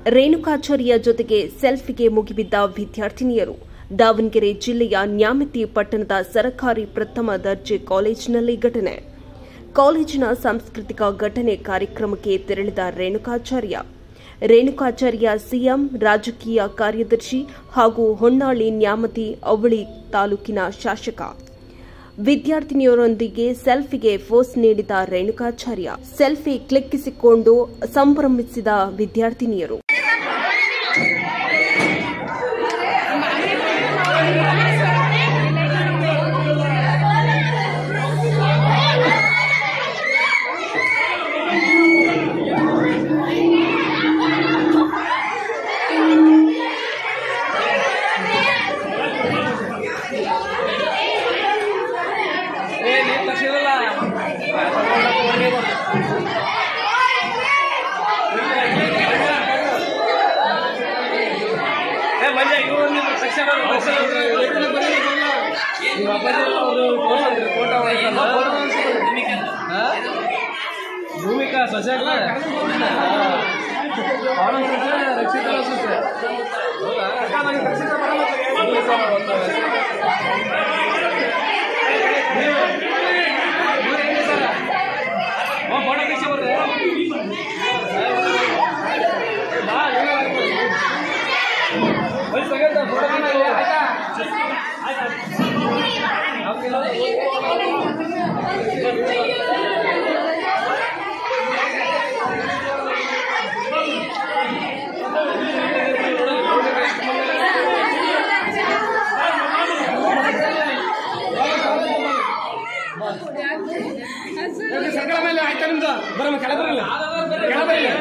ರೇಣುಕಾಚಾರ್ಯ ಜೊತೆಗೆ ಸೆಲ್ಫಿಗೆ ಮುಗಿಬಿದ್ದ ವಿದ್ಯಾರ್ಥಿನಿಯರು ದಾವಣಗೆರೆ ಜಿಲ್ಲೆಯ ನ್ಯಾಮತಿ ಪಟ್ಟಣದ ಸರಕಾರಿ ಪ್ರಥಮ ದರ್ಜೆ ಕಾಲೇಜಿನಲ್ಲಿ ಘಟನೆ ಕಾಲೇಜಿನ ಸಾಂಸ್ಕೃತಿಕ ಘಟನೆ ಕಾರ್ಯಕ್ರಮಕ್ಕೆ ತೆರಳಿದ ರೇಣುಕಾಚಾರ್ಯ ರೇಣುಕಾಚಾರ್ಯ ಸಿಎಂ ರಾಜಕೀಯ ಕಾರ್ಯದರ್ಶಿ ಹಾಗೂ ಹೊನ್ನಾಳಿ ನ್ಯಾಮತಿ ಅವಳಿ ತಾಲೂಕಿನ ಶಾಸಕ ವಿದ್ಯಾರ್ಥಿನಿಯರೊಂದಿಗೆ ಸೆಲ್ಫಿಗೆ ಫೋಸ್ ನೀಡಿದ ರೇಣುಕಾಚಾರ್ಯ ಸೆಲ್ಫಿ ಕ್ಲಿಕ್ಕಿಸಿಕೊಂಡು ಸಂಭ್ರಮಿಸಿದ ವಿದ್ಯಾರ್ಥಿನಿಯರು ಏ ನೀನ್ ತಕ್ಷಣಲ್ಲ ಏ ಮಂಜ ಇವ್ರು ಒಂದಿಬ್ರು ತಕ್ಷಣ ಬಂದ್ರು, ತಕ್ಷಣ ಬಂದ್ರು. ನಿಮ್ಮ ಅಪ್ಪಾಜಿ ಅವರು ತೋರ್ಸಂದ್ರಿ ಫೋಟೋ ಹಾ? ಭೂಮಿಕಾ ಸೊಸೆ ಅಲ್ಲ ಅವನ ಸೊಸೆ ರಕ್ಷಿತಾ ಸೊಸೆ ಹೌದಾ? ಭೂಮಿಕಾ ಬರ್ತಾವೆ. ಓ ಫೋಟೋ ತೆಗ್ಸಿ ಬರ್ರಿ ಬಾ ನೀವೇ ಬರ್ಬೋದು. ಒಂದ್ ಸೆಕೆಂಡ್ ಫೋಟೋ ತೆಗ್ಸಿ ಆಯ್ತಾ ಸರ್ಕಳ ಮೇಲೆ ಆಯ್ತಾ ನಿಮ್ದು ಬರಮ್ಮ ಕೆಳಬರಲ್ಲ ಕೆಳಬರಲ್ಲ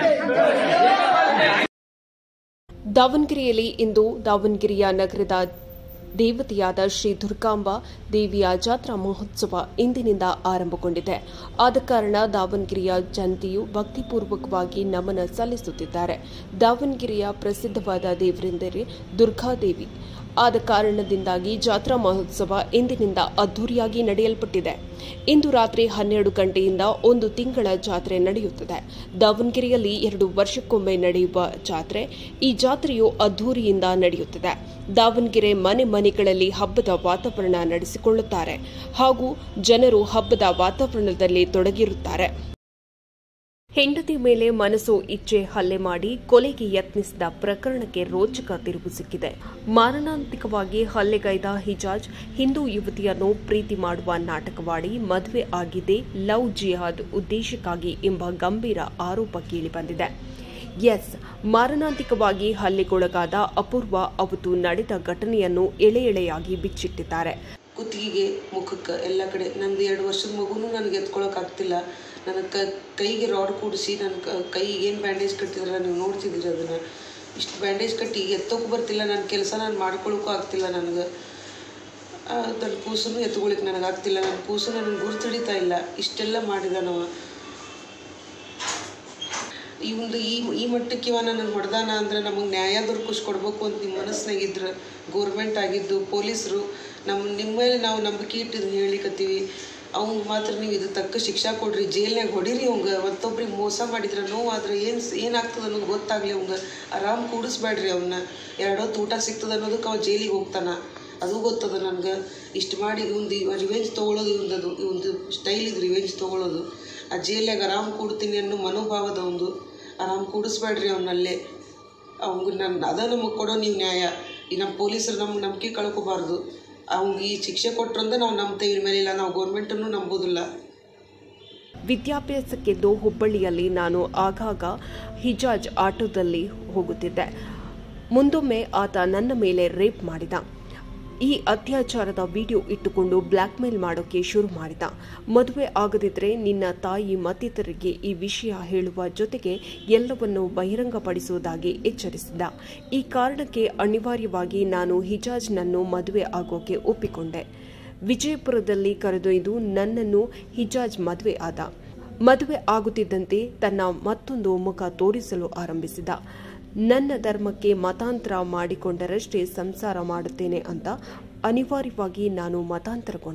ದಾವಣಗೆರೆಯಲ್ಲಿ ಇಂದು ದಾವಣಗೆರೆಯ ನಗರದ ದೇವತೆಯಾದ ಶ್ರೀ ದುರ್ಗಾಂಬ ದೇವಿಯ ಜಾತ್ರಾ ಮಹೋತ್ಸವ ಇಂದಿನಿಂದ ಆರಂಭಗೊಂಡಿದೆ ಆದ ಕಾರಣ ದಾವಣಗೆರೆಯ ಜನತೆಯು ಭಕ್ತಿಪೂರ್ವಕವಾಗಿ ನಮನ ಸಲ್ಲಿಸುತ್ತಿದ್ದಾರೆ ದಾವಣಗೆರೆಯ ಪ್ರಸಿದ್ಧವಾದ ದೇವರೆಂದರೆ ದುರ್ಗಾದೇವಿ ಆದ ಕಾರಣದಿಂದಾಗಿ ಜಾತ್ರಾ ಮಹೋತ್ಸವ ಇಂದಿನಿಂದ ಅದ್ದೂರಿಯಾಗಿ ನಡೆಯಲ್ಪಟ್ಟಿದೆ ಇಂದು ರಾತ್ರಿ ಹನ್ನೆರಡು ಗಂಟೆಯಿಂದ ಒಂದು ತಿಂಗಳ ಜಾತ್ರೆ ನಡೆಯುತ್ತದೆ ದಾವಣಗೆರೆಯಲ್ಲಿ ಎರಡು ವರ್ಷಕ್ಕೊಮ್ಮೆ ನಡೆಯುವ ಜಾತ್ರೆ ಈ ಜಾತ್ರೆಯು ಅದ್ದೂರಿಯಿಂದ ನಡೆಯುತ್ತದೆ ದಾವಣಗೆರೆ ಮನೆ ಮನೆಗಳಲ್ಲಿ ಹಬ್ಬದ ವಾತಾವರಣ ನಡೆಸಿಕೊಳ್ಳುತ್ತಾರೆ ಹಾಗೂ ಜನರು ಹಬ್ಬದ ವಾತಾವರಣದಲ್ಲಿ ತೊಡಗಿರುತ್ತಾರೆ ಹೆಂಡತಿ ಮೇಲೆ ಮನಸ್ಸು ಇಚ್ಛೆ ಹಲ್ಲೆ ಮಾಡಿ ಕೊಲೆಗೆ ಯತ್ನಿಸಿದ ಪ್ರಕರಣಕ್ಕೆ ರೋಚಕ ತಿರುವು ಸಿಕ್ಕಿದೆ ಮಾರಣಾಂತಿಕವಾಗಿ ಹಲ್ಲೆಗೈದ ಹಿಜಾಜ್ ಹಿಂದೂ ಯುವತಿಯನ್ನು ಪ್ರೀತಿ ಮಾಡುವ ನಾಟಕವಾಡಿ ಮದುವೆ ಆಗಿದೆ ಲವ್ ಜಿಹಾದ್ ಉದ್ದೇಶಕ್ಕಾಗಿ ಎಂಬ ಗಂಭೀರ ಆರೋಪ ಕೇಳಿಬಂದಿದೆ ಎಸ್ ಮಾರಣಾಂತಿಕವಾಗಿ ಹಲ್ಲೆಗೊಳಗಾದ ಅಪೂರ್ವ ಅವತ್ತು ನಡೆದ ಘಟನೆಯನ್ನು ಎಳೆ ಎಳೆಯಾಗಿ ಬಿಚ್ಚಿಟ್ಟಿದ್ದಾರೆ ಕುತ್ತಿಗೆಗೆ ಮುಖಕ್ಕೆ ಎಲ್ಲ ಕಡೆ ನಂದು ಎರಡು ವರ್ಷದ ಮಗುನೂ ನನಗೆ ಎತ್ಕೊಳಕ್ಕಾಗ್ತಿಲ್ಲ ನನ್ನ ಕ ಕೈಗೆ ರಾಡ್ ಕೂಡಿಸಿ ನನ್ನ ಕ ಕೈಗೆ ಏನು ಬ್ಯಾಂಡೇಜ್ ಕಟ್ಟಿದ್ರೆ ನೀವು ನೋಡ್ತಿದ್ದೀರಿ ಅದನ್ನು ಇಷ್ಟು ಬ್ಯಾಂಡೇಜ್ ಕಟ್ಟಿ ಎತ್ತೋಕ್ಕೂ ಬರ್ತಿಲ್ಲ ನನ್ನ ಕೆಲಸ ನಾನು ಮಾಡ್ಕೊಳ್ಳೋಕ್ಕೂ ಆಗ್ತಿಲ್ಲ ನನಗೆ ನನ್ನ ಕೂಸನ್ನು ಎತ್ಕೊಳಿಕ್ಕೆ ನನಗೆ ಆಗ್ತಿಲ್ಲ ನನ್ನ ಕೂಸು ನನಗೆ ಗುರುತಿಡಿತಾ ಇಲ್ಲ ಇಷ್ಟೆಲ್ಲ ಮಾಡಿದ ನಾವು ಇವಂದು ಈ ಈ ಮಟ್ಟಕ್ಕೆ ಇವ ನನಗೆ ಹೊಡೆದಾನ ಅಂದ್ರೆ ನಮಗೆ ನ್ಯಾಯ ದೊರಕಿಸ್ಕೊಡ್ಬೇಕು ಅಂತ ನಿಮ್ಮ ಮನಸ್ಸಿನಾಗಿದ್ರೆ ಗೋರ್ಮೆಂಟ್ ಆಗಿದ್ದು ಪೊಲೀಸರು ನಮ್ಮ ನಿಮ್ಮ ಮೇಲೆ ನಾವು ನಂಬಿಕೆ ಇಟ್ಟಿದ್ದು ಹೇಳಿಕತ್ತೀವಿ ಅವ್ನಿಗೆ ಮಾತ್ರ ನೀವು ಇದು ತಕ್ಕ ಶಿಕ್ಷಾ ಕೊಡ್ರಿ ಜೈಲ್ನಾಗ ಹೊಡೀರಿ ಅವಂಗ ಮತ್ತೊಬ್ರಿಗೆ ಮೋಸ ಮಾಡಿದ್ರೆ ನೋವಾದ್ರೆ ಏನು ಏನಾಗ್ತದೆ ಅನ್ನೋದು ಗೊತ್ತಾಗಲಿ ಅವಂಗ ಆರಾಮ್ ಕೂಡಿಸ್ಬೇಡ್ರಿ ಅವನ್ನ ಎರಡೊತ್ತು ಊಟ ಸಿಗ್ತದೆ ಅನ್ನೋದಕ್ಕೆ ಅವ ಜೈಲಿಗೆ ಹೋಗ್ತಾನ ಅದು ಗೊತ್ತದ ನನಗೆ ಇಷ್ಟು ಮಾಡಿ ಇವಂದು ರಿವೆಂಜ್ ತೊಗೊಳೋದು ಇವಂದದು ಇವಂದು ಸ್ಟೈಲ್ ಇದು ರಿವೆಂಜ್ ತೊಗೊಳೋದು ಆ ಜೈಲ್ನಾಗ ಆರಾಮ್ ಕೂಡ್ತೀನಿ ಅನ್ನೋ ಮನೋಭಾವದ ಒಂದು ಆರಾಮ್ ಕೂಡಿಸ್ಬೇಡ್ರಿ ಅವನಲ್ಲೇ ಅವ್ನಿಗೆ ನನ್ನ ಅದ ನಮಗೆ ಕೊಡೋ ನೀವು ನ್ಯಾಯ ಈ ನಮ್ಮ ಪೊಲೀಸರು ನಮ್ಗೆ ನಂಬಿಕೆ ಕಳ್ಕೊಬಾರ್ದು ಅವ್ನಿಗೆ ಈ ಶಿಕ್ಷೆ ಕೊಟ್ರಂದ್ರೆ ನಾವು ನಂಬ್ತೇವೆ ಇನ್ ಮೇಲೆ ಇಲ್ಲ ನಾವು ಗೌರ್ಮೆಂಟನ್ನು ನಂಬೋದಿಲ್ಲ ವಿದ್ಯಾಭ್ಯಾಸಕ್ಕೆಂದು ಹುಬ್ಬಳ್ಳಿಯಲ್ಲಿ ನಾನು ಆಗಾಗ ಹಿಜಾಜ್ ಆಟೋದಲ್ಲಿ ಹೋಗುತ್ತಿದ್ದೆ ಮುಂದೊಮ್ಮೆ ಆತ ನನ್ನ ಮೇಲೆ ರೇಪ್ ಮಾಡಿದ ಈ ಅತ್ಯಾಚಾರದ ವಿಡಿಯೋ ಇಟ್ಟುಕೊಂಡು ಬ್ಲ್ಯಾಕ್ಮೇಲ್ ಮಾಡೋಕೆ ಶುರು ಮಾಡಿದ ಮದುವೆ ಆಗದಿದ್ರೆ ನಿನ್ನ ತಾಯಿ ಮತ್ತಿತರರಿಗೆ ಈ ವಿಷಯ ಹೇಳುವ ಜೊತೆಗೆ ಎಲ್ಲವನ್ನು ಬಹಿರಂಗಪಡಿಸುವುದಾಗಿ ಎಚ್ಚರಿಸಿದ ಈ ಕಾರಣಕ್ಕೆ ಅನಿವಾರ್ಯವಾಗಿ ನಾನು ಹಿಜಾಜ್ನನ್ನು ಮದುವೆ ಆಗೋಕೆ ಒಪ್ಪಿಕೊಂಡೆ ವಿಜಯಪುರದಲ್ಲಿ ಕರೆದೊಯ್ದು ನನ್ನನ್ನು ಹಿಜಾಜ್ ಮದುವೆ ಆದ ಮದುವೆ ಆಗುತ್ತಿದ್ದಂತೆ ತನ್ನ ಮತ್ತೊಂದು ಮುಖ ತೋರಿಸಲು ಆರಂಭಿಸಿದ ನನ್ನ ಧರ್ಮಕ್ಕೆ ಮತಾಂತರ ಮಾಡಿಕೊಂಡರಷ್ಟೇ ಸಂಸಾರ ಮಾಡುತ್ತೇನೆ ಅಂತ ಅನಿವಾರ್ಯವಾಗಿ ನಾನು ಮತಾಂತರಗೊಂಡೆ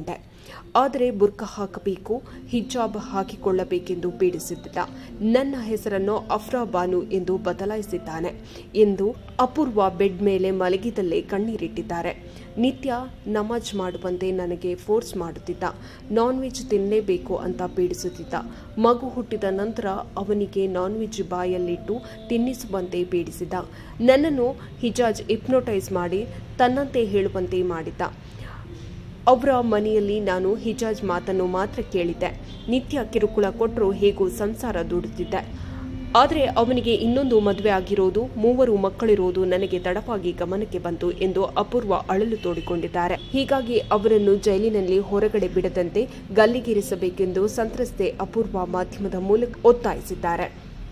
ಆದರೆ ಬುರ್ಕ ಹಾಕಬೇಕು ಹಿಜಾಬ್ ಹಾಕಿಕೊಳ್ಳಬೇಕೆಂದು ಪೀಡಿಸುತ್ತಿದ್ದ ನನ್ನ ಹೆಸರನ್ನು ಅಫ್ರಾ ಬಾನು ಎಂದು ಬದಲಾಯಿಸಿದ್ದಾನೆ ಎಂದು ಅಪೂರ್ವ ಬೆಡ್ ಮೇಲೆ ಮಲಗಿದಲ್ಲೇ ಕಣ್ಣೀರಿಟ್ಟಿದ್ದಾರೆ ನಿತ್ಯ ನಮಾಜ್ ಮಾಡುವಂತೆ ನನಗೆ ಫೋರ್ಸ್ ಮಾಡುತ್ತಿದ್ದ ನಾನ್ ವೆಜ್ ತಿನ್ನಲೇಬೇಕು ಅಂತ ಪೀಡಿಸುತ್ತಿದ್ದ ಮಗು ಹುಟ್ಟಿದ ನಂತರ ಅವನಿಗೆ ನಾನ್ ವೆಜ್ ಬಾಯಲ್ಲಿಟ್ಟು ತಿನ್ನಿಸುವಂತೆ ಪೀಡಿಸಿದ ನನ್ನನ್ನು ಹಿಜಾಜ್ ಹಿಪ್ನೋಟೈಸ್ ಮಾಡಿ ತನ್ನಂತೆ ಹೇಳುವಂತೆ ಮಾಡಿದ್ದ ಅವರ ಮನೆಯಲ್ಲಿ ನಾನು ಹಿಜಾಜ್ ಮಾತನ್ನು ಮಾತ್ರ ಕೇಳಿದ್ದೆ ನಿತ್ಯ ಕಿರುಕುಳ ಕೊಟ್ಟರು ಹೇಗೂ ಸಂಸಾರ ದುಡುತ್ತಿದ್ದೆ ಆದರೆ ಅವನಿಗೆ ಇನ್ನೊಂದು ಮದುವೆ ಆಗಿರೋದು ಮೂವರು ಮಕ್ಕಳಿರೋದು ನನಗೆ ತಡವಾಗಿ ಗಮನಕ್ಕೆ ಬಂತು ಎಂದು ಅಪೂರ್ವ ಅಳಲು ತೋಡಿಕೊಂಡಿದ್ದಾರೆ ಹೀಗಾಗಿ ಅವರನ್ನು ಜೈಲಿನಲ್ಲಿ ಹೊರಗಡೆ ಬಿಡದಂತೆ ಗಲ್ಲಿಗೇರಿಸಬೇಕೆಂದು ಸಂತ್ರಸ್ತೆ ಅಪೂರ್ವ ಮಾಧ್ಯಮದ ಮೂಲಕ ಒತ್ತಾಯಿಸಿದ್ದಾರೆ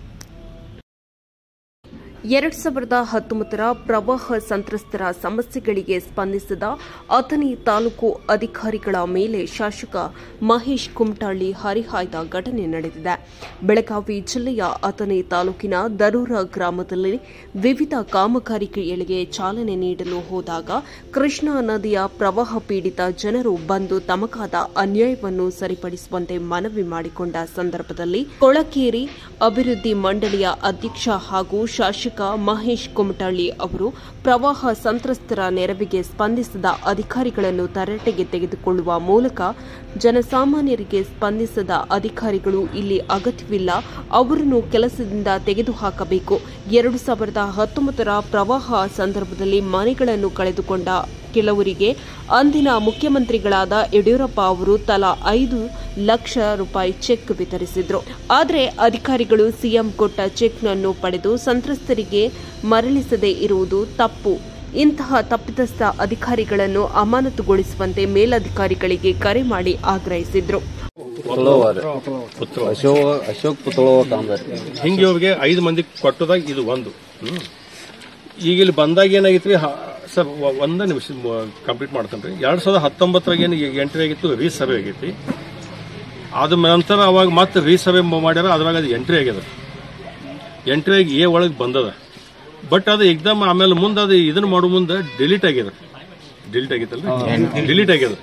ಎರಡ್ ಸಾವಿರದ ಹತ್ತೊಂಬತ್ತರ ಪ್ರವಾಹ ಸಂತ್ರಸ್ತರ ಸಮಸ್ಯೆಗಳಿಗೆ ಸ್ಪಂದಿಸಿದ ಅಥಣಿ ತಾಲೂಕು ಅಧಿಕಾರಿಗಳ ಮೇಲೆ ಶಾಸಕ ಮಹೇಶ್ ಕುಮಟಳ್ಳಿ ಹರಿಹಾಯ್ದ ಘಟನೆ ನಡೆದಿದೆ ಬೆಳಗಾವಿ ಜಿಲ್ಲೆಯ ಅಥಣಿ ತಾಲೂಕಿನ ದರೂರ ಗ್ರಾಮದಲ್ಲಿ ವಿವಿಧ ಕಾಮಗಾರಿಕೆಗಳಿಗೆ ಚಾಲನೆ ನೀಡಲು ಹೋದಾಗ ಕೃಷ್ಣಾ ನದಿಯ ಪ್ರವಾಹ ಪೀಡಿತ ಜನರು ಬಂದು ತಮಗಾದ ಅನ್ಯಾಯವನ್ನು ಸರಿಪಡಿಸುವಂತೆ ಮನವಿ ಮಾಡಿಕೊಂಡ ಸಂದರ್ಭದಲ್ಲಿ ಕೊಳಕೇರಿ ಅಭಿವೃದ್ಧಿ ಮಂಡಳಿಯ ಅಧ್ಯಕ್ಷ ಹಾಗೂ ಶಾಸಕ ಮಹೇಶ್ ಕುಮಟಳ್ಳಿ ಅವರು ಪ್ರವಾಹ ಸಂತ್ರಸ್ತರ ನೆರವಿಗೆ ಸ್ಪಂದಿಸದ ಅಧಿಕಾರಿಗಳನ್ನು ತರಾಟೆಗೆ ತೆಗೆದುಕೊಳ್ಳುವ ಮೂಲಕ ಜನಸಾಮಾನ್ಯರಿಗೆ ಸ್ಪಂದಿಸದ ಅಧಿಕಾರಿಗಳು ಇಲ್ಲಿ ಅಗತ್ಯವಿಲ್ಲ ಅವರನ್ನು ಕೆಲಸದಿಂದ ತೆಗೆದುಹಾಕಬೇಕು ಎರಡು ಸಾವಿರದ ಹತ್ತೊಂಬತ್ತರ ಪ್ರವಾಹ ಸಂದರ್ಭದಲ್ಲಿ ಮನೆಗಳನ್ನು ಕಳೆದುಕೊಂಡ ಕೆಲವರಿಗೆ ಅಂದಿನ ಮುಖ್ಯಮಂತ್ರಿಗಳಾದ ಯಡಿಯೂರಪ್ಪ ಅವರು ತಲಾ ಐದು ಲಕ್ಷ ರೂಪಾಯಿ ಚೆಕ್ ವಿತರಿಸಿದ್ರು ಆದರೆ ಅಧಿಕಾರಿಗಳು ಸಿಎಂ ಕೊಟ್ಟ ಚೆಕ್ನನ್ನು ಪಡೆದು ಸಂತ್ರಸ್ತರಿಗೆ ಮರಳಿಸದೇ ಇರುವುದು ತಪ್ಪು ಇಂತಹ ತಪ್ಪಿತಸ್ಥ ಅಧಿಕಾರಿಗಳನ್ನು ಅಮಾನತುಗೊಳಿಸುವಂತೆ ಮೇಲಧಿಕಾರಿಗಳಿಗೆ ಕರೆ ಮಾಡಿ ಆಗ್ರಹಿಸಿದ್ರು ಪುತಳವಾದ ಅಶೋಕ್ ಅಶೋಕ್ ಪುತಳವ ಕಾಮಗಾರಿ ಹಿಂಗೆ ಇವ್ರಿಗೆ ಐದು ಮಂದಿ ಕೊಟ್ಟದಾಗ ಇದು ಒಂದು ಹ್ಮ್. ಈಗ ಇಲ್ಲಿ ಬಂದಾಗ ಏನಾಗಿತ್ರಿ ಹ- ಸರ್ ಒ- ಒಂದ ನಿಮಿಷ ಕಂಪ್ಲೀಟ್ ಮಾಡ್ತೇನೆ ರೀ ಎರಡ್ ಸಾವಿರದ ಹತ್ತೊಂಬತ್ತರಾಗ ಏನು ಎಂಟ್ರಿ ಆಗಿತ್ತು ರೀಸಭೆ ಆಗೈತಿ ಅದ ನಂತರ ಅವಾಗ ಮತ್ತೆ ರೀಸಭೆ ಮಾಡ್ಯಾರ ಅದ್ರಾಗ ಅದು ಎಂಟ್ರಿ ಆಗ್ಯದ ಎಂಟ್ರಿ ಆಗಿ ಎ ಒಳಗೆ ಬಂದದ ಬಟ್ ಅದು ಎಕ್ದಮ್ ಆಮೇಲೆ ಮುಂದೆ ಅದು ಇದನ್ನ ಮಾಡೋ ಮುಂದೆ ಡಿಲೀಟ್ ಆಗ್ಯದ ಡಿಲೀಟ್ ಆಗೈತಲ್ರಿ ಡಿಲೀಟ್ ಆಗ್ಯದ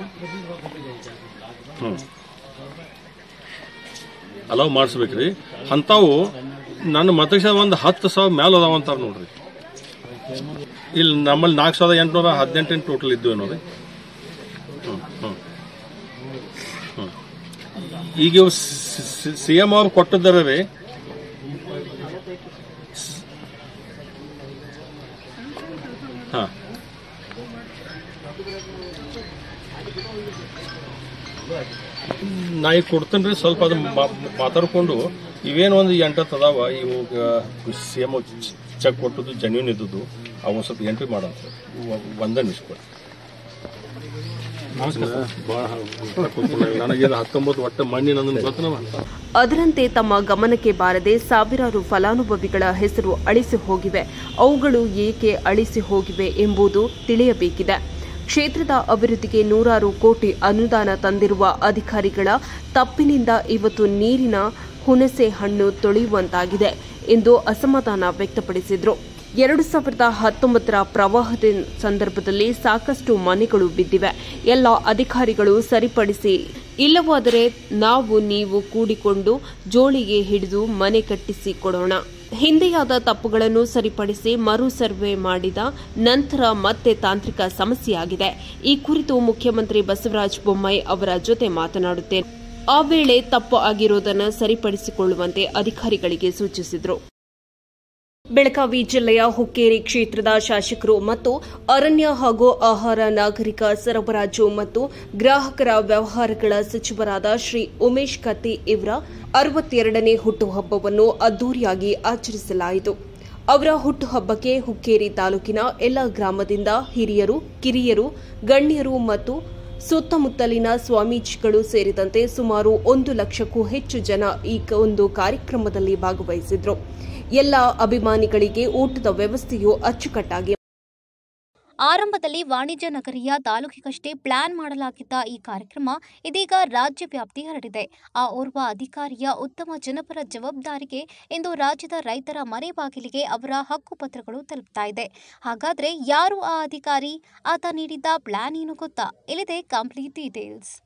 ಹ್ಮ್ ಅಲೌ ಮಾಡಿಸ್ಬೇಕ್ರಿ ಅಂತಾವು ನನ್ನ ಮತಕ್ಷ ಒಂದು ಹತ್ತು ಸಾವಿರ ಮೇಲೆ ಅದಾವ ಅಂತಾರ ನೋಡ್ರಿ ಇಲ್ಲಿ ನಮ್ಮಲ್ಲಿ ನಾಲ್ಕು ಸಾವಿರದ ಎಂಟುನೂರ ಹದಿನೆಂಟು ಟೋಟಲ್ ಇದ್ವು ನೋಡ್ರಿ ಹ್ಮ್, ಹ್ಮ್. ಹ್ಮ್. ಈಗ ಇವು ಸಿ ಎಂ ಅವ್ರು ಕೊಟ್ಟಿದ್ದಾರೆ ರೀ ಹಾ ನಾ ಈಗ ಕೊಡ್ತೇನೆ ರೀ ಸ್ವಲ್ಪ ಅದು ಮಾತಾಡ್ಕೊಂಡು ಇವೇನು ಒಂದು ಎಂಟತ್ತು ಅದಾವ ಇವಾಗ ಸಿ ಎಮ್ ಚೆಕ್ ಕೊಟ್ಟದ್ದು ಜನ್ಯೂನ್ ಇದ್ದದ್ದು ಅವು ಸ್ವಲ್ಪ ಎಂಟ್ರಿ ಮಾಡಂತ ಒಂದೇ ನಿಮಿಷ ಕೊಡಿ ನನಗೆ ಹತ್ತೊಂಬತ್ತು ಒಟ್ಟ ಮಣ್ಣಿನ ಗೊತ್ತನವ ಅದರಂತೆ ತಮ್ಮ ಗಮನಕ್ಕೆ ಬಾರದೆ ಸಾವಿರಾರು ಫಲಾನುಭವಿಗಳ ಹೆಸರು ಅಳಿಸಿ ಹೋಗಿವೆ ಅವುಗಳು ಏಕೆ ಅಳಿಸಿ ಹೋಗಿವೆ ಎಂಬುದು ತಿಳಿಯಬೇಕಿದೆ ಕ್ಷೇತ್ರದ ಅಭಿವೃದ್ಧಿಗೆ ನೂರಾರು ಕೋಟಿ ಅನುದಾನ ತಂದಿರುವ ಅಧಿಕಾರಿಗಳ ತಪ್ಪಿನಿಂದ ಇವತ್ತು ನೀರಿನ ಹುಣಸೆ ಹಣ್ಣು ತೊಳೆಯುವಂತಾಗಿದೆ ಎಂದು ಅಸಮಾಧಾನ ವ್ಯಕ್ತಪಡಿಸಿದರು ಎರಡು ಸಾವಿರದ ಹತ್ತೊಂಬತ್ತರ ಪ್ರವಾಹದ ಸಂದರ್ಭದಲ್ಲಿ ಸಾಕಷ್ಟು ಮನೆಗಳು ಬಿದ್ದಿವೆ ಎಲ್ಲ ಅಧಿಕಾರಿಗಳು ಸರಿಪಡಿಸಿ ಇಲ್ಲವಾದರೆ ನಾವು ನೀವು ಕೂಡಿಕೊಂಡು ಜೋಳಿಗೆ ಹಿಡಿದು ಮನೆ ಕಟ್ಟಿಸಿ ಕೊಡೋಣ ಹಿಂದೆಯಾದ ತಪ್ಪುಗಳನ್ನು ಸರಿಪಡಿಸಿ ಮರು ಸರ್ವೆ ಮಾಡಿದ ನಂತರ ಮತ್ತೆ ತಾಂತ್ರಿಕ ಸಮಸ್ಯೆಯಾಗಿದೆ ಈ ಕುರಿತು ಮುಖ್ಯಮಂತ್ರಿ ಬಸವರಾಜ ಬೊಮ್ಮಾಯಿ ಅವರ ಜೊತೆ ಮಾತನಾಡುತ್ತೇನೆ ಆ ವೇಳೆ ತಪ್ಪು ಆಗಿರುವುದನ್ನು ಸರಿಪಡಿಸಿಕೊಳ್ಳುವಂತೆ ಅಧಿಕಾರಿಗಳಿಗೆ ಸೂಚಿಸಿದರು ಬೆಳಗಾವಿ ಜಿಲ್ಲೆಯ ಹುಕ್ಕೇರಿ ಕ್ಷೇತ್ರದ ಶಾಸಕರು ಮತ್ತು ಅರಣ್ಯ ಹಾಗೂ ಆಹಾರ ನಾಗರಿಕ ಸರಬರಾಜು ಮತ್ತು ಗ್ರಾಹಕರ ವ್ಯವಹಾರಗಳ ಸಚಿವರಾದ ಶ್ರೀ ಉಮೇಶ್ ಕತ್ತಿ ಇವರ ಅರವತ್ತೆರಡನೇ ಹುಟ್ಟುಹಬ್ಬವನ್ನು ಅದ್ದೂರಿಯಾಗಿ ಆಚರಿಸಲಾಯಿತು ಅವರ ಹುಟ್ಟುಹಬ್ಬಕ್ಕೆ ಹುಕ್ಕೇರಿ ತಾಲೂಕಿನ ಎಲ್ಲ ಗ್ರಾಮದಿಂದ ಹಿರಿಯರು ಕಿರಿಯರು ಗಣ್ಯರು ಮತ್ತು ಸುತ್ತಮುತ್ತಲಿನ ಸ್ವಾಮೀಜಿಗಳು ಸೇರಿದಂತೆ ಸುಮಾರು ಒಂದು ಲಕ್ಷಕ್ಕೂ ಹೆಚ್ಚು ಜನ ಈ ಒಂದು ಕಾರ್ಯಕ್ರಮದಲ್ಲಿ ಭಾಗವಹಿಸಿದ್ರು ಎಲ್ಲ ಅಭಿಮಾನಿಗಳಿಗೆ ಊಟದ ವ್ಯವಸ್ಥೆಯು ಅಚ್ಚುಕಟ್ಟಾಗಿ ಆರಂಭದಲ್ಲಿ ವಾಣಿಜ್ಯ ನಗರಿಯ ತಾಲೂಕಿಗಷ್ಟೇ ಪ್ಲಾನ್ ಮಾಡಲಾಗಿದ್ದ ಈ ಕಾರ್ಯಕ್ರಮ ಇದೀಗ ರಾಜ್ಯ ವ್ಯಾಪ್ತಿ ಹರಡಿದೆ ಆ ಓರ್ವ ಅಧಿಕಾರಿಯ ಉತ್ತಮ ಜನಪರ ಜವಾಬ್ದಾರಿಗೆ ಇಂದು ರಾಜ್ಯದ ರೈತರ ಮನೆ ಬಾಗಿಲಿಗೆ ಅವರ ಹಕ್ಕುಪತ್ರಗಳು ತಲುಪ್ತಾ ಇದೆ ಹಾಗಾದ್ರೆ ಯಾರು ಆ ಅಧಿಕಾರಿ ಆತ ನೀಡಿದ್ದ ಪ್ಲಾನ್ ಏನು ಗೊತ್ತಾ ಇಲ್ಲಿದೆ ಕಂಪ್ಲೀಟ್ ಡೀಟೇಲ್ಸ್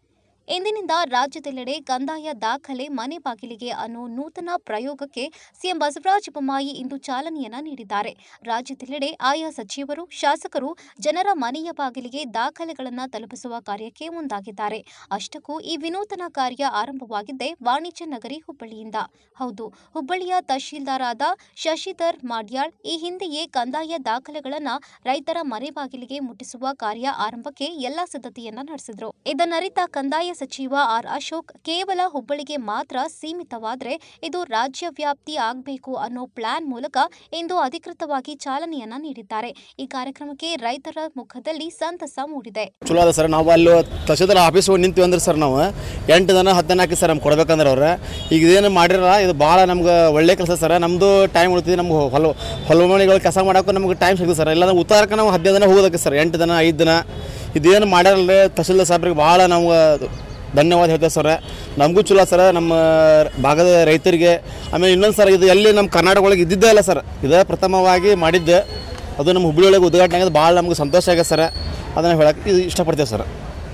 ಇಂದಿನಿಂದ ರಾಜ್ಯದೆಲ್ಲೆಡೆ ಕಂದಾಯ ದಾಖಲೆ ಮನೆ ಬಾಗಿಲಿಗೆ ಅನ್ನೋ ನೂತನ ಪ್ರಯೋಗಕ್ಕೆ ಸಿಎಂ ಬಸವರಾಜ ಬೊಮ್ಮಾಯಿ ಇಂದು ಚಾಲನೆಯನ್ನ ನೀಡಿದ್ದಾರೆ ರಾಜ್ಯದೆಲ್ಲೆಡೆ ಆಯಾ ಸಚಿವರು ಶಾಸಕರು ಜನರ ಮನೆಯ ಬಾಗಿಲಿಗೆ ದಾಖಲೆಗಳನ್ನು ತಲುಪಿಸುವ ಕಾರ್ಯಕ್ಕೆ ಮುಂದಾಗಿದ್ದಾರೆ ಅಷ್ಟಕ್ಕೂ ಈ ವಿನೂತನ ಕಾರ್ಯ ಆರಂಭವಾಗಿದ್ದೇ ವಾಣಿಜ್ಯ ನಗರಿ ಹುಬ್ಬಳ್ಳಿಯಿಂದ ಹೌದು ಹುಬ್ಬಳ್ಳಿಯ ತಹಶೀಲ್ದಾರ್ ಆದ ಶಶಿಧರ್ ಮಾಡ್ಯಾಳ್ ಈ ಹಿಂದೆಯೇ ಕಂದಾಯ ದಾಖಲೆಗಳನ್ನು ರೈತರ ಮನೆ ಬಾಗಿಲಿಗೆ ಮುಟ್ಟಿಸುವ ಕಾರ್ಯ ಆರಂಭಕ್ಕೆ ಎಲ್ಲಾ ಸಿದ್ಧತೆಯನ್ನ ನಡೆಸಿದ್ರು ಇದನ್ನರಿತ ಕಂದಾಯ ಸಚಿವ ಆರ್ ಅಶೋಕ್ ಕೇವಲ ಹುಬ್ಬಳ್ಳಿಗೆ ಮಾತ್ರ ಸೀಮಿತವಾದ್ರೆ ಇದು ರಾಜ್ಯ ವ್ಯಾಪ್ತಿ ಆಗಬೇಕು ಅನ್ನೋ ಪ್ಲಾನ್ ಮೂಲಕ ಇಂದು ಅಧಿಕೃತವಾಗಿ ಚಾಲನೆಯನ್ನ ನೀಡಿದ್ದಾರೆ ಈ ಕಾರ್ಯಕ್ರಮಕ್ಕೆ ರೈತರ ಮುಖದಲ್ಲಿ ಸಂತಸ ಮೂಡಿದೆ ಚಲೋ ಅದ ಸರ್ ನಾವು ಅಲ್ಲಿ ತಹಸೀಲ್ದಾರ್ ಆಫೀಸ್ ಹೋಗಿ ನಿಂತೀವಿ ಅಂದ್ರೆ ಸರ್ ನಾವು ಎಂಟು ದಿನ ಹತ್ತು ದಿನ ಹಾಕಿ ಸರ್ ನಮ್ಗೆ ಕೊಡ್ಬೇಕಂದ್ರೆ ಅವ್ರು ಈಗ ಇದೇನು ಮಾಡಿರಲ್ಲ ಇದು ಭಾಳ ನಮ್ಗೆ ಒಳ್ಳೆ ಕೆಲಸ ಸರ್ ನಮ್ಮದು ಟೈಮ್ ಉಳಿತಿದೆ ನಮ್ಗೆ ಹೊಲ ಹೊಲಮಣಿಗಳು ಕೆಲಸ ಮಾಡೋಕೆ ನಮ್ಗೆ ಟೈಮ್ ಸಿಗ್ತದೆ ಸರ್ ಇಲ್ಲಾಂದ್ರೆ ಉತ್ತಾರಕ್ಕೆ ನಾವು ಹದಿನೈದು ದಿನ ಹೋಗೋದಕ್ಕೆ ಸರ್ ಎಂಟು ದಿನ ಐದು ದಿನ ಇದೇನು ಮಾಡ್ಯಾರಲ್ಲ ತಹಸೀಲ್ದಾರ್ ಸಾಹೇಬ್ರಿಗೆ ಭಾಳ ನಮ್ಗೆ ಧನ್ಯವಾದ ಹೇಳ್ತೇವೆ ಸರ್ ನಮಗೂ ಚಲೋ ಸರ್ ನಮ್ಮ ಭಾಗದ ರೈತರಿಗೆ ಆಮೇಲೆ ಇನ್ನೊಂದು ಸರ್ ಇದು ಎಲ್ಲಿ ನಮ್ಮ ಕರ್ನಾಟಕ ಒಳಗೆ ಇದ್ದಿದ್ದೇ ಇಲ್ಲ ಸರ್ ಇದೇ ಪ್ರಥಮವಾಗಿ ಮಾಡಿದ್ದೆ ಅದು ನಮ್ಮ ಹುಬ್ಬಳ್ಳಿ ಒಳಗೆ ಉದ್ಘಾಟನೆ ಆಗೋದು ಭಾಳ ನಮ್ಗೆ ಸಂತೋಷ ಆಗಿದೆ ಸರ್ ಅದನ್ನು ಹೇಳಕ್ಕೆ ಇದು ಇಷ್ಟಪಡ್ತೇವೆ ಸರ್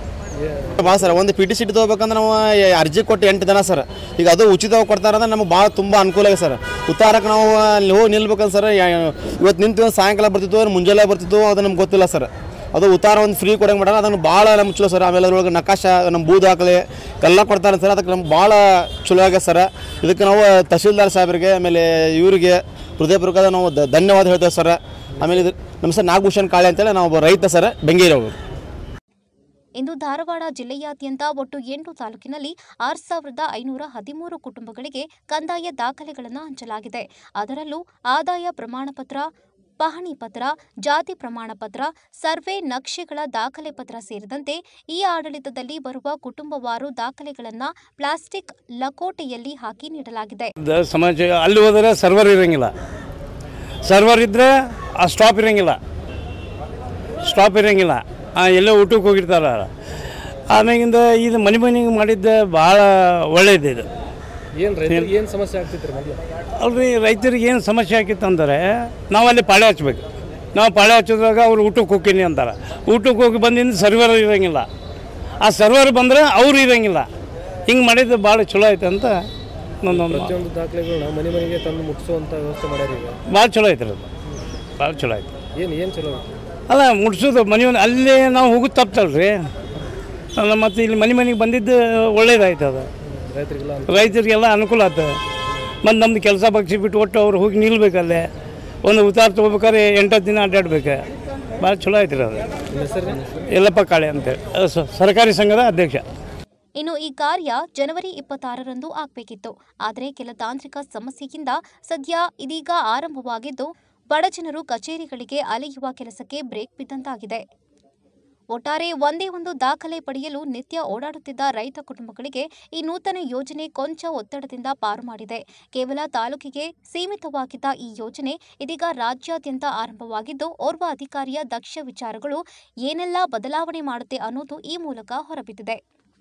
ಭಾಳ ಸರ್ ಒಂದು ಪಿ ಟಿ ಸಿಟಿ ತೊಗೋಬೇಕಂದ್ರೆ ನಾವು ಎ- ಅರ್ಜಿ ಕೊಟ್ಟು ಎಂಟು ದಿನ ಸರ್ ಈಗ ಅದು ಉಚಿತವಾಗಿ ಕೊಡ್ತಾರಂದ್ರೆ ನಮ್ಗೆ ಭಾಳ ತುಂಬ ಅನುಕೂಲ ಇದೆ ಸರ್ ಉತ್ತಾರಕ್ಕೆ ನಾವು ಅಲ್ಲಿ ಹೋಗಿ ನಿಲ್ಬೇಕಂದ್ರೆ ಸರ್ ಯಾ- ಇವತ್ತು ನಿಂತು ಸಾಯಂಕಾಲ ಬರ್ತಿತ್ತು ಅಂದ್ರೆ ಮುಂಜಾನೆ ಬರ್ತಿತ್ತು ಅದು ನಮ್ಗೆ ಗೊತ್ತಿಲ್ಲ ಸರ್ ಅದು ಉತ್ತಾರ ಒಂದು ಫ್ರೀ ಕೊಡಂಗೆ ಮಾಡೋಣ ಅದನ್ನು ಭಾಳ ನಮ್ಗೆ ಚಲೋ ಸರ್ ಆಮೇಲೆ ಅದ್ರೊಳಗೆ ನಕಾಶ ನಮ್ಮ ಬೂದ್ ದಾಖಲೆ ಎಲ್ಲ ಕೊಡ್ತಾರೆ ಸರ್ ಅದಕ್ಕೆ ನಮ್ಗೆ ಭಾಳ ಚಲೋ ಆಗಿದೆ ಸರ್ ಇದಕ್ಕೆ ನಾವು ತಹಶೀಲ್ದಾರ್ ಸಾಹೇಬರಿಗೆ ಆಮೇಲೆ ಇವರಿಗೆ ಹೃದಯಪೂರ್ವಕದ ನಾವು ದ- ಧನ್ಯವಾದ ಹೇಳ್ತೇವೆ ಸರ್ ಆಮೇಲೆ ಇದು ನಮ್ಮ ಸರ್ ನಾಗಭೂಷಣ್ ಕಾಳೆ ಅಂತೇಳಿ ನಾವು ಒಬ್ಬ ರೈತ ಸರ್ ಬೆಂಗೇರಿ ಅವರು ಇಂದು ಧಾರವಾಡ ಜಿಲ್ಲೆಯಾದ್ಯಂತ ಒಟ್ಟು ಎಂಟು ತಾಲೂಕಿನಲ್ಲಿ ಆರು ಸಾವಿರದ ಐನೂರ ಹದಿಮೂರು ಕುಟುಂಬಗಳಿಗೆ ಕಂದಾಯ ದಾಖಲೆಗಳನ್ನು ಹಂಚಲಾಗಿದೆ ಅದರಲ್ಲೂ ಆದಾಯ ಪ್ರಮಾಣ ಪತ್ರ ಪಹಣಿ ಪತ್ರ ಜಾತಿ ಪ್ರಮಾಣ ಪತ್ರ ಸರ್ವೆ ನಕ್ಷೆಗಳ ದಾಖಲೆ ಪತ್ರ ಸೇರಿದಂತೆ ಈ ಆಡಳಿತದಲ್ಲಿ ಬರುವ ಕುಟುಂಬವಾರು ದಾಖಲೆಗಳನ್ನು ಪ್ಲಾಸ್ಟಿಕ್ ಲಕೋಟೆಯಲ್ಲಿ ಹಾಕಿ ನೀಡಲಾಗಿದೆ ದ- ಸಮಾಜ ಅಲ್ಲಿ ಹೋದರೆ ಸರ್ವರ್ ಇರೋಂಗಿಲ್ಲ ಸರ್ವರ್ ಇದ್ದರೆ ಆ ಸ್ಟಾಪ್ ಇರೋಂಗಿಲ್ಲ ಸ್ಟಾಪ್ ಇರೋಂಗಿಲ್ಲ ಆ, ಎಲ್ಲೋ ಊಟಕ್ಕೆ ಹೋಗಿರ್ತಾರ ಆಮ್ಯಾಗಿಂದ ಇದು ಮನೆ ಮನೆಗೆ ಮಾಡಿದ್ದ ಭಾಳ ಒಳ್ಳೇದು ಇದು ಏನು ರೈತರಿಗೆ ಏನು ಸಮಸ್ಯೆ ಆಗ್ತಿತ್ತು ಮೊದಲು ಅಲ್ರಿ ರೈತರಿಗೆ ಏನು ಸಮಸ್ಯೆ ಆಗಿತ್ತು ಅಂದರೆ ನಾವು ಅಲ್ಲಿ ಪಾಳೆ ಹಚ್ಬೇಕು ನಾವು ಪಾಳೆ ಹಚ್ಚಿದಾಗ ಅವ್ರು ಊಟಕ್ಕೆ ಹೋಗ್ತೀನಿ ಅಂತಾರೆ ಊಟಕ್ಕೆ ಹೋಗಿ ಬಂದಿಂದ ಸರ್ವರ್ ಇರೋಂಗಿಲ್ಲ ಆ ಸರ್ವರ್ ಬಂದರೆ ಅವ್ರು ಇರೋಂಗಿಲ್ಲ ಹಿಂಗೆ ಮಾಡಿದ್ದು ಭಾಳ ಚಲೋ ಐತೆ ಅಂತ ನನ್ನೊಂದು ಪ್ರತಿಯೊಂದು ದಾಖಲೆಗಳನ್ನ ಮನೆ ಮನೆಗೆ ತಂದು ಮುಟ್ಟಿಸುವಂಥ ವ್ಯವಸ್ಥೆ ಮಾಡ್ಯಾರ ಈಗ ಭಾಳ ಚಲೋ ಐತ್ರಿ ಅದು ಭಾಳ ಚಲೋ ಐತೆ ಏನು ಏನು ಚಲೋ ಐತಿ ಅಲ್ಲ ಮುಟ್ಸೋದು ಮನೆ ಅಲ್ಲೇ ನಾವು ಹೋಗೋದು ತಪ್ಪಲ್ರಿ ಅಲ್ಲ ಮತ್ತು ಇಲ್ಲಿ ಮನೆ ಮನೆಗೆ ಬಂದಿದ್ದು ಒಳ್ಳೇದಾಯ್ತು ಅದು ರೈತರಿಗೆಲ್ಲ ರೈತರಿಗೆಲ್ಲ ಅನುಕೂಲ ಆಯ್ತು ಮತ್ತು ನಮ್ದು ಕೆಲಸ ಬಗ್ಸಿ ಬಿಟ್ಟು ಒಟ್ಟು ಅವ್ರು ಹೋಗಿ ನಿಲ್ಬೇಕಲ್ಲೇ ಒಂದು ಉತ್ತಾರ ತೊಗೋಬೇಕಾದ್ರೆ ಎಂಟತ್ತು ದಿನ ಅಡ್ಡಾಡ್ಬೇಕು ಭಾಳ ಚಲೋ ಐತ್ರಿ ಅದು ಯಲ್ಲಪ್ಪ ಕಾಳೆ ಅಂತೇಳಿ ಅದು ಸ- ಸರ್ಕಾರಿ ಸಂಘದ ಅಧ್ಯಕ್ಷ ಇನ್ನು ಈ ಕಾರ್ಯ ಜನವರಿ ಇಪ್ಪತ್ತಾರರಂದು ಆಗಬೇಕಿತ್ತು ಆದರೆ ಕೆಲ ತಾಂತ್ರಿಕ ಸಮಸ್ಯೆಯಿಂದ ಸದ್ಯ ಇದೀಗ ಆರಂಭವಾಗಿದ್ದು ಬಡಜನರು ಕಚೇರಿಗಳಿಗೆ ಅಲೆಯುವ ಕೆಲಸಕ್ಕೆ ಬ್ರೇಕ್ ಬಿದ್ದಂತಾಗಿದೆ ಒಟ್ಟಾರೆ ಒಂದೇ ಒಂದು ದಾಖಲೆ ಪಡೆಯಲು ನಿತ್ಯ ಓಡಾಡುತ್ತಿದ್ದ ರೈತ ಕುಟುಂಬಗಳಿಗೆ ಈ ನೂತನ ಯೋಜನೆ ಕೊಂಚ ಒತ್ತಡದಿಂದ ಪಾರು ಮಾಡಿದೆ ಕೇವಲ ತಾಲೂಕಿಗೆ ಸೀಮಿತವಾಗಿದ್ದ ಈ ಯೋಜನೆ ಇದೀಗ ರಾಜ್ಯಾದ್ಯಂತ ಆರಂಭವಾಗಿದ್ದು ಓರ್ವ ಅಧಿಕಾರಿಯ ದಕ್ಷ ವಿಚಾರಗಳು ಏನೆಲ್ಲ ಬದಲಾವಣೆ ಮಾಡುತ್ತೆ ಅನ್ನೋದು ಈ ಮೂಲಕ ಹೊರಬಿದ್ದಿದೆ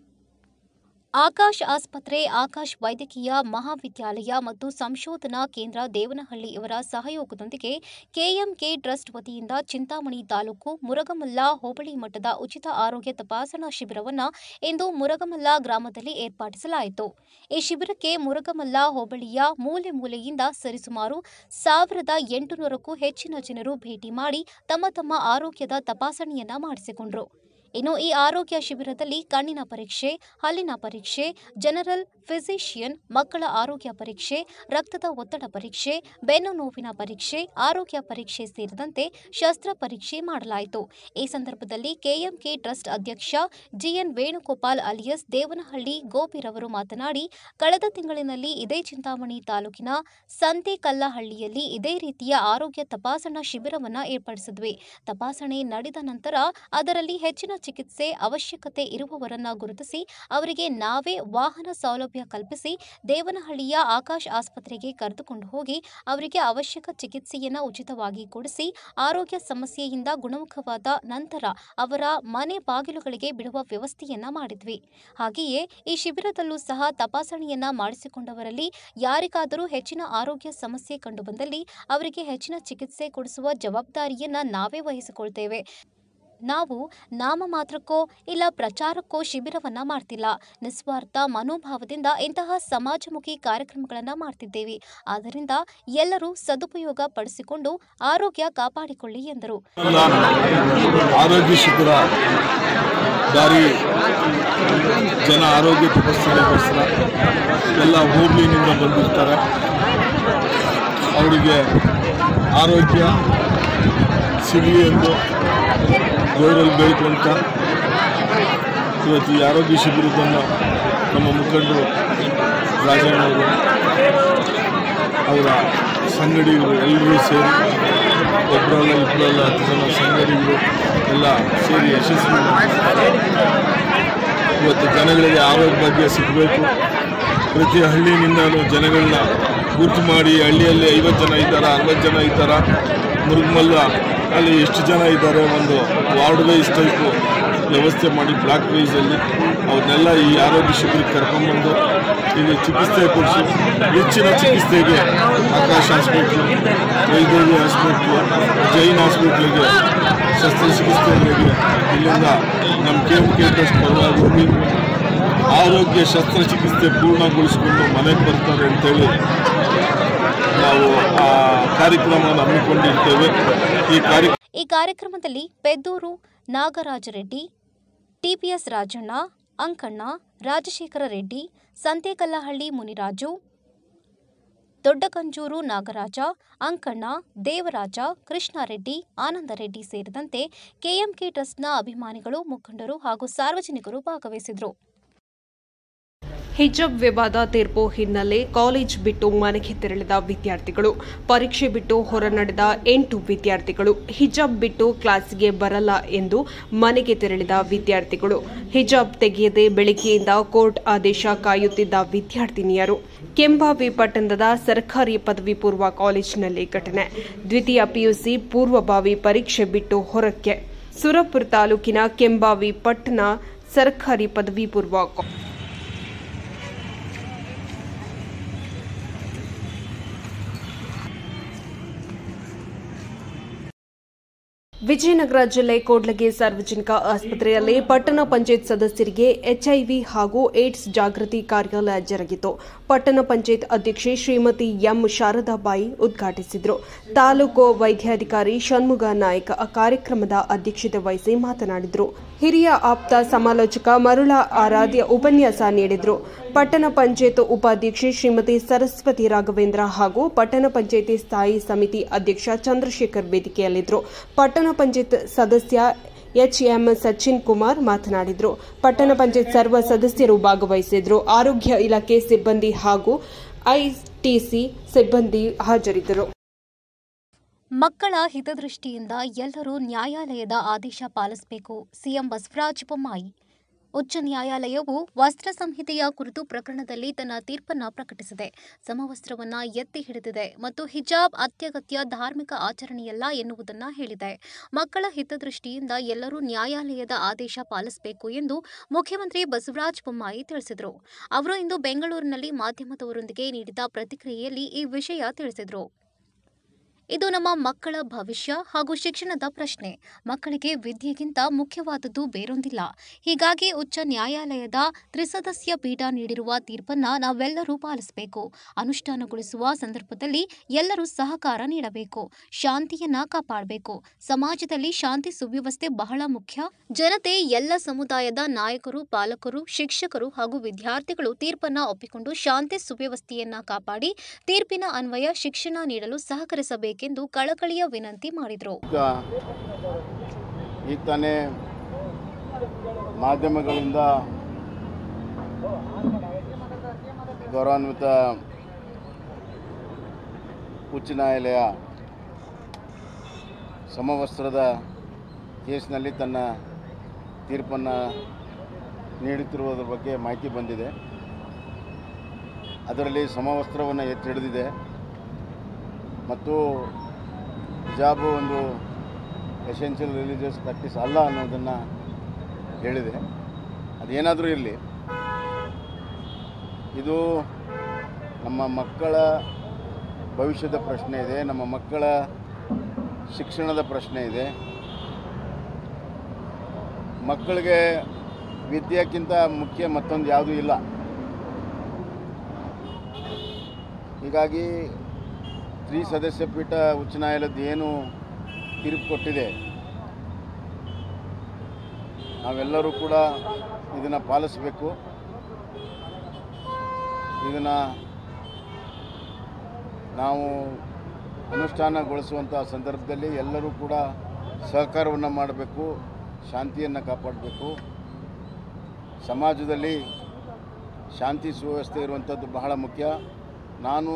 ಆಕಾಶ್ ಆಸ್ಪತ್ರೆ ಆಕಾಶ್ ವೈದ್ಯಕೀಯ ಮಹಾವಿದ್ಯಾಲಯ ಮತ್ತು ಸಂಶೋಧನಾ ಕೇಂದ್ರ ದೇವನಹಳ್ಳಿ ಇವರ ಸಹಯೋಗದೊಂದಿಗೆ ಕೆಎಂಕೆ ಟ್ರಸ್ಟ್ ವತಿಯಿಂದ ಚಿಂತಾಮಣಿ ತಾಲೂಕು ಮುರಗಮಲ್ಲ ಹೋಬಳಿ ಮಟ್ಟದ ಉಚಿತ ಆರೋಗ್ಯ ತಪಾಸಣಾ ಶಿಬಿರವನ್ನು ಇಂದು ಮುರಗಮಲ್ಲ ಗ್ರಾಮದಲ್ಲಿ ಏರ್ಪಡಿಸಲಾಯಿತು ಈ ಶಿಬಿರಕ್ಕೆ ಮುರಗಮಲ್ಲ ಹೋಬಳಿಯ ಮೂಲೆ ಮೂಲೆಯಿಂದ ಸರಿಸುಮಾರು ಸಾವಿರದ ಎಂಟುನೂರಕ್ಕೂ ಹೆಚ್ಚಿನ ಜನರು ಭೇಟಿ ಮಾಡಿ ತಮ್ಮ ತಮ್ಮ ಆರೋಗ್ಯದ ತಪಾಸಣೆಯನ್ನ ಮಾಡಿಸಿಕೊಂಡರು ಇನ್ನು ಈ ಆರೋಗ್ಯ ಶಿಬಿರದಲ್ಲಿ ಕಣ್ಣಿನ ಪರೀಕ್ಷೆ ಹಲ್ಲಿನ ಪರೀಕ್ಷೆ ಜನರಲ್ ಫಿಸಿಷಿಯನ್ ಮಕ್ಕಳ ಆರೋಗ್ಯ ಪರೀಕ್ಷೆ ರಕ್ತದ ಒತ್ತಡ ಪರೀಕ್ಷೆ ಬೆನ್ನು ನೋವಿನ ಪರೀಕ್ಷೆ ಆರೋಗ್ಯ ಪರೀಕ್ಷೆ ಸೇರಿದಂತೆ ಶಸ್ತ್ರ ಪರೀಕ್ಷೆ ಮಾಡಲಾಯಿತು ಈ ಸಂದರ್ಭದಲ್ಲಿ ಕೆಎಂಕೆ ಟ್ರಸ್ಟ್ ಅಧ್ಯಕ್ಷ ಜಿಎನ್ ವೇಣುಗೋಪಾಲ್ ಅಲಿಯಸ್ ದೇವನಹಳ್ಳಿ ಗೋಪಿರವರು ಮಾತನಾಡಿ ಕಳೆದ ತಿಂಗಳಿನಲ್ಲಿ ಇದೇ ಚಿಂತಾಮಣಿ ತಾಲೂಕಿನ ಸಂತೆಕಲ್ಲಹಳ್ಳಿಯಲ್ಲಿ ಇದೇ ರೀತಿಯ ಆರೋಗ್ಯ ತಪಾಸಣಾ ಶಿಬಿರವನ್ನು ಏರ್ಪಡಿಸಿದ್ವಿ ತಪಾಸಣೆ ನಡೆದ ನಂತರ ಅದರಲ್ಲಿ ಹೆಚ್ಚಿನ ಚಿಕಿತ್ಸೆ ಅವಶ್ಯಕತೆ ಇರುವವರನ್ನ ಗುರುತಿಸಿ ಅವರಿಗೆ ನಾವೇ ವಾಹನ ಸೌಲಭ್ಯ ಕಲ್ಪಿಸಿ ದೇವನಹಳ್ಳಿಯ ಆಕಾಶ್ ಆಸ್ಪತ್ರೆಗೆ ಕರೆದುಕೊಂಡು ಹೋಗಿ ಅವರಿಗೆ ಅವಶ್ಯಕ ಚಿಕಿತ್ಸೆಯನ್ನು ಉಚಿತವಾಗಿ ಕೊಡಿಸಿ ಆರೋಗ್ಯ ಸಮಸ್ಯೆಯಿಂದ ಗುಣಮುಖವಾದ ನಂತರ ಅವರ ಮನೆ ಬಾಗಿಲುಗಳಿಗೆ ಬಿಡುವ ವ್ಯವಸ್ಥೆಯನ್ನ ಮಾಡಿದ್ವಿ ಹಾಗೆಯೇ ಈ ಶಿಬಿರದಲ್ಲೂ ಸಹ ತಪಾಸಣೆಯನ್ನ ಮಾಡಿಸಿಕೊಂಡವರಲ್ಲಿ ಯಾರಿಗಾದರೂ ಹೆಚ್ಚಿನ ಆರೋಗ್ಯ ಸಮಸ್ಯೆ ಕಂಡುಬಂದಲ್ಲಿ ಅವರಿಗೆ ಹೆಚ್ಚಿನ ಚಿಕಿತ್ಸೆ ಕೊಡಿಸುವ ಜವಾಬ್ದಾರಿಯನ್ನ ನಾವೇ ವಹಿಸಿಕೊಳ್ತೇವೆ ನಾವು ನಾಮಮಾತ್ರಕ್ಕೋ ಇಲ್ಲ ಪ್ರಚಾರಕ್ಕೋ ಶಿಬಿರವನ್ನ ಮಾಡ್ತಿಲ್ಲ ನಿಸ್ವಾರ್ಥ ಮನೋಭಾವದಿಂದ ಇಂತಹ ಸಮಾಜಮುಖಿ ಕಾರ್ಯಕ್ರಮಗಳನ್ನು ಮಾಡ್ತಿದ್ದೇವೆ ಆದ್ದರಿಂದ ಎಲ್ಲರೂ ಸದುಪಯೋಗ ಪಡಿಸಿಕೊಂಡು ಆರೋಗ್ಯ ಕಾಪಾಡಿಕೊಳ್ಳಿ ಎಂದರು ಆರೋಗ್ಯ ಶಿಬಿರ ದಾರಿ ಜನ ಆರೋಗ್ಯ ತಪಾಸಣೆಗೋಸ್ಕರ ಎಲ್ಲ ಹೋಬ್ಳಿನಿಂದ ಬಂದಿರ್ತಾರೆ ಅವರಿಗೆ ಆರೋಗ್ಯ ಸಿಗಲಿ ಎಂದು ದೇವರಲ್ಲಿ ಬೇಡ್ಕೊಳ್ತಾ ಇವತ್ತು ಈ ಆರೋಗ್ಯ ಶಿಬಿರದನ್ನು ನಮ್ಮ ಮುಖಂಡರು ರಾಜಣ್ಣವರು ಅವರ ಸಂಗಡಿಗರು ಎಲ್ಲರೂ ಸೇರಿ ಒಬ್ಬರಲ್ಲ ಇಬ್ಬರಲ್ಲ ಹತ್ತು ಜನ ಸಂಗಡಿಗರು ಎಲ್ಲ ಸೇರಿ ಯಶಸ್ವಿ ಮಾಡಿದ್ದಾರೆ. ಇವತ್ತು ಜನಗಳಿಗೆ ಆರೋಗ್ಯ ಭಾಗ್ಯ ಸಿಗಬೇಕು ಪ್ರತಿ ಹಳ್ಳಿನಿಂದಲೂ ಜನಗಳನ್ನ ಗುರ್ತು ಮಾಡಿ ಹಳ್ಳಿಯಲ್ಲಿ ಐವತ್ತು ಜನ ಇದ್ದಾರಾ ಅರವತ್ತು ಜನ ಇದ್ದಾರಾ ಮುರುಗಮಲ್ಲ ಅಲ್ಲಿ ಎಷ್ಟು ಜನ ಇದ್ದಾರೆ ಒಂದು ವಾರ್ಡ್ ವೈಸ್ ಟೈಪು ವ್ಯವಸ್ಥೆ ಮಾಡಿ ಬ್ಲಾಕ್ ವೈಸಲ್ಲಿ ಅವ್ರನ್ನೆಲ್ಲ ಈ ಆರೋಗ್ಯ ಶಿಬಿರಕ್ಕೆ ಕರ್ಕೊಂಡ್ಬಂದು ಇಲ್ಲಿ ಚಿಕಿತ್ಸೆ ಕೊಡಿಸಿ ಹೆಚ್ಚಿನ ಚಿಕಿತ್ಸೆಗೆ ಆಕಾಶ್ ಹಾಸ್ಪಿಟ್ಲು ವೈದ್ಯಕೀಯ ಹಾಸ್ಪಿಟ್ಲು ಜೈನ್ ಹಾಸ್ಪಿಟ್ಲಿಗೆ ಶಸ್ತ್ರಚಿಕಿತ್ಸೆಗಳಿಗೆ ಇಲ್ಲಿಂದ ನಮ್ಮ ಕೆ ಎಂ ಕೆ ಟ್ರಸ್ಟ್ ಪರವಾಗಿ ಹೋಗಿ ಆರೋಗ್ಯ ಶಸ್ತ್ರಚಿಕಿತ್ಸೆ ಪೂರ್ಣಗೊಳಿಸಿಕೊಂಡು ಮನೆಗೆ ಬರ್ತಾರೆ ಅಂತೇಳಿ ನಾವು ಆ ಕಾರ್ಯಕ್ರಮವನ್ನು ಹಮ್ಮಿಕೊಂಡಿರ್ತೇವೆ ಈ ಕಾರ್ಯ ಈ ಕಾರ್ಯಕ್ರಮದಲ್ಲಿ ಪೆದ್ದೂರು ನಾಗರಾಜ ರೆಡ್ಡಿ ಟಿಪಿಎಸ್ ರಾಜಣ್ಣ ಅಂಕಣ್ಣ ರಾಜಶೇಖರ ರೆಡ್ಡಿ ಸಂತೇಕಲ್ಲಹಳ್ಳಿ ಮುನಿರಾಜು ದೊಡ್ಡಕಂಜೂರು ನಾಗರಾಜ ಅಂಕಣ್ಣ ದೇವರಾಜ ಕೃಷ್ಣಾರೆಡ್ಡಿ ಆನಂದರೆಡ್ಡಿ ಸೇರಿದಂತೆ ಕೆಎಂಕೆ ಟ್ರಸ್ಟ್ನ ಅಭಿಮಾನಿಗಳು ಮುಖಂಡರು ಹಾಗೂ ಸಾರ್ವಜನಿಕರು ಭಾಗವಹಿಸಿದರು ಹಿಜಬ್ ವಿವಾದ ತೀರ್ಪು ಹಿನ್ನೆಲೆ ಕಾಲೇಜ್ ಬಿಟ್ಟು ಮನೆಗೆ ತೆರಳಿದ ವಿದ್ಯಾರ್ಥಿಗಳು ಪರೀಕ್ಷೆ ಬಿಟ್ಟು ಹೊರ ನಡೆದ ಎಂಟು ವಿದ್ಯಾರ್ಥಿಗಳು ಹಿಜಾಬ್ ಬಿಟ್ಟು ಕ್ಲಾಸ್ಗೆ ಬರಲ್ಲ ಎಂದು ಮನೆಗೆ ತೆರಳಿದ ವಿದ್ಯಾರ್ಥಿಗಳು ಹಿಜಾಬ್ ತೆಗೆಯದೆ ಬೆಳಗ್ಗೆಯಿಂದ ಕೋರ್ಟ್ ಆದೇಶ ಕಾಯುತ್ತಿದ್ದ ವಿದ್ಯಾರ್ಥಿನಿಯರು ಕೆಂಬಾವಿ ಪಟ್ಟಣದ ಸರ್ಕಾರಿ ಪದವಿ ಪೂರ್ವ ಕಾಲೇಜಿನಲ್ಲಿ ಘಟನೆ ದ್ವಿತೀಯ ಪಿಯುಸಿ ಪೂರ್ವಭಾವಿ ಪರೀಕ್ಷೆ ಬಿಟ್ಟು ಹೊರಕ್ಕೆ ಸುರಪುರ ತಾಲೂಕಿನ ಕೆಂಬಾವಿ ಪಟ್ಟಣ ಸರ್ಕಾರಿ ಪದವಿ ಪೂರ್ವ ಕಾ- ವಿಜಯನಗರ ಜಿಲ್ಲೆ ಕೂಡ್ಲಗಿ ಸಾರ್ವಜನಿಕ ಆಸ್ಪತ್ರೆಯಲ್ಲಿ ಪಟ್ಟಣ ಪಂಚಾಯತ್ ಸದಸ್ಯರಿಗೆ ಎಚ್ಐವಿ ಹಾಗೂ ಏಡ್ಸ್ ಜಾಗೃತಿ ಕಾರ್ಯಾಲಯ ಜರುಗಿತು ಪಟ್ಟಣ ಪಂಚಾಯತ್ ಅಧ್ಯಕ್ಷೆ ಶ್ರೀಮತಿ ಎಂ ಶಾರದಾಬಾಯಿ ಉದ್ಘಾಟಿಸಿದರು ತಾಲೂಕು ವೈದ್ಯಾಧಿಕಾರಿ ಷಣ್ಮುಗ ನಾಯ್ಕ ಆ ಕಾರ್ಯಕ್ರಮದ ಅಧ್ಯಕ್ಷತೆ ವಹಿಸಿ ಮಾತನಾಡಿದರು ಹಿರಿಯ ಆಪ್ತ ಸಮಾಲೋಚಕ ಮರುಳ ಆರಾಧ್ಯ ಉಪನ್ಯಾಸ ನೀಡಿದರು ಪಟ್ಟಣ ಪಂಚಾಯತ್ ಉಪಾಧ್ಯಕ್ಷೆ ಶ್ರೀಮತಿ ಸರಸ್ವತಿ ರಾಘವೇಂದ್ರ ಹಾಗೂ ಪಟ್ಟಣ ಪಂಚಾಯಿತಿ ಸ್ಥಾಯಿ ಸಮಿತಿ ಅಧ್ಯಕ್ಷ ಚಂದ್ರಶೇಖರ್ ವೇದಿಕೆಯಲ್ಲಿದ್ದರು ಪಟ್ಟಣ ಪಂಚಾಯತ್ ಸದಸ್ಯ ಎಚ್ಎಂ ಸಚಿನ್ ಕುಮಾರ್ ಮಾತನಾಡಿದರು ಪಟ್ಟಣ ಪಂಚಾಯತ್ ಸರ್ವ ಸದಸ್ಯರು ಭಾಗವಹಿಸಿದ್ರು ಆರೋಗ್ಯ ಇಲಾಖೆ ಸಿಬ್ಬಂದಿ ಹಾಗೂ ಐಟಿಸಿ ಸಿಬ್ಬಂದಿ ಹಾಜರಿದ್ದರು ಮಕ್ಕಳ ಹಿತದೃಷ್ಟಿಯಿಂದ ಎಲ್ಲರೂ ನ್ಯಾಯಾಲಯದ ಆದೇಶ ಪಾಲಿಸಬೇಕು ಸಿಎಂ ಬಸವರಾಜ ಬೊಮ್ಮಾಯಿ ಉಚ್ಚ ನ್ಯಾಯಾಲಯವು ವಸ್ತ್ರ ಸಂಹಿತೆಯ ಕುರಿತು ಪ್ರಕರಣದಲ್ಲಿ ತನ್ನ ತೀರ್ಪನ್ನ ಪ್ರಕಟಿಸಿದೆ ಸಮವಸ್ತ್ರವನ್ನ ಎತ್ತಿ ಹಿಡಿದಿದೆ ಮತ್ತು ಹಿಜಾಬ್ ಅತ್ಯಗತ್ಯ ಧಾರ್ಮಿಕ ಆಚರಣೆಯಲ್ಲ ಎನ್ನುವುದನ್ನ ಹೇಳಿದೆ ಮಕ್ಕಳ ಹಿತದೃಷ್ಟಿಯಿಂದ ಎಲ್ಲರೂ ನ್ಯಾಯಾಲಯದ ಆದೇಶ ಪಾಲಿಸಬೇಕು ಎಂದು ಮುಖ್ಯಮಂತ್ರಿ ಬಸವರಾಜ ಬೊಮ್ಮಾಯಿ ತಿಳಿಸಿದರು ಅವರು ಇಂದು ಬೆಂಗಳೂರಿನಲ್ಲಿ ಮಾಧ್ಯಮದವರೊಂದಿಗೆ ನೀಡಿದ ಪ್ರತಿಕ್ರಿಯೆಯಲ್ಲಿ ಈ ವಿಷಯ ತಿಳಿಸಿದರು ಇದು ನಮ್ಮ ಮಕ್ಕಳ ಭವಿಷ್ಯ ಹಾಗೂ ಶಿಕ್ಷಣದ ಪ್ರಶ್ನೆ ಮಕ್ಕಳಿಗೆ ವಿದ್ಯೆಗಿಂತ ಮುಖ್ಯವಾದದ್ದು ಬೇರೊಂದಿಲ್ಲ ಹೀಗಾಗಿ ಉಚ್ಚ ನ್ಯಾಯಾಲಯದ ತ್ರಿಸದಸ್ಯ ಪೀಠ ನೀಡಿರುವ ತೀರ್ಪನ್ನ ನಾವೆಲ್ಲರೂ ಪಾಲಿಸಬೇಕು ಅನುಷ್ಠಾನಗೊಳಿಸುವ ಸಂದರ್ಭದಲ್ಲಿ ಎಲ್ಲರೂ ಸಹಕಾರ ನೀಡಬೇಕು ಶಾಂತಿಯನ್ನ ಕಾಪಾಡಬೇಕು ಸಮಾಜದಲ್ಲಿ ಶಾಂತಿ ಸುವ್ಯವಸ್ಥೆ ಬಹಳ ಮುಖ್ಯ ಜನತೆ ಎಲ್ಲ ಸಮುದಾಯದ ನಾಯಕರು ಪಾಲಕರು ಶಿಕ್ಷಕರು ಹಾಗೂ ವಿದ್ಯಾರ್ಥಿಗಳು ತೀರ್ಪನ್ನ ಒಪ್ಪಿಕೊಂಡು ಶಾಂತಿ ಸುವ್ಯವಸ್ಥೆಯನ್ನ ಕಾಪಾಡಿ ತೀರ್ಪಿನ ಅನ್ವಯ ಶಿಕ್ಷಣ ನೀಡಲು ಸಹಕರಿಸಬೇಕೆಂದು ಕಳಕಳಿಯ ವಿನಂತಿ ಮಾಡಿದರು ಈಗ ಈಗ ತಾನೇ ಮಾಧ್ಯಮಗಳಿಂದ ಗೌರವಾನ್ವಿತ ಉಚ್ಚ ನ್ಯಾಯಾಲಯ ಸಮವಸ್ತ್ರದ ಕೇಸ್ನಲ್ಲಿ ತನ್ನ ತೀರ್ಪನ್ನು ನೀಡುತ್ತಿರುವುದರ ಬಗ್ಗೆ ಮಾಹಿತಿ ಬಂದಿದೆ ಅದರಲ್ಲಿ ಸಮವಸ್ತ್ರವನ್ನು ಎತ್ತಿ ಹಿಡಿದಿದೆ ಮತ್ತು ಹಿಜಾಬು ಒಂದು ಎಸೆನ್ಷಿಯಲ್ ರಿಲಿಜಿಯಸ್ ಪ್ರಾಕ್ಟೀಸ್ ಅಲ್ಲ ಅನ್ನೋದನ್ನು ಹೇಳಿದೆ ಅದೇನಾದರೂ ಇರಲಿ ಇದು ನಮ್ಮ ಮಕ್ಕಳ ಭವಿಷ್ಯದ ಪ್ರಶ್ನೆ ಇದೆ ನಮ್ಮ ಮಕ್ಕಳ ಶಿಕ್ಷಣದ ಪ್ರಶ್ನೆ ಇದೆ ಮಕ್ಕಳಿಗೆ ವಿದ್ಯೆಕ್ಕಿಂತ ಮುಖ್ಯ ಮತ್ತೊಂದು ಯಾವುದೂ ಇಲ್ಲ ಹೀಗಾಗಿ ತ್ರಿ ಸದಸ್ಯ ಪೀಠ ಉಚ್ಚ ನ್ಯಾಯಾಲಯದ ಏನು ತೀರ್ಪು ಕೊಟ್ಟಿದೆ ನಾವೆಲ್ಲರೂ ಕೂಡ ಇದನ್ನು ಪಾಲಿಸಬೇಕು ಇದನ್ನು ನಾವು ಅನುಷ್ಠಾನಗೊಳಿಸುವಂಥ ಸಂದರ್ಭದಲ್ಲಿ ಎಲ್ಲರೂ ಕೂಡ ಸಹಕಾರವನ್ನು ಮಾಡಬೇಕು ಶಾಂತಿಯನ್ನು ಕಾಪಾಡಬೇಕು ಸಮಾಜದಲ್ಲಿ ಶಾಂತಿ ಸುವ್ಯವಸ್ಥೆ ಇರುವಂಥದ್ದು ಬಹಳ ಮುಖ್ಯ ನಾನು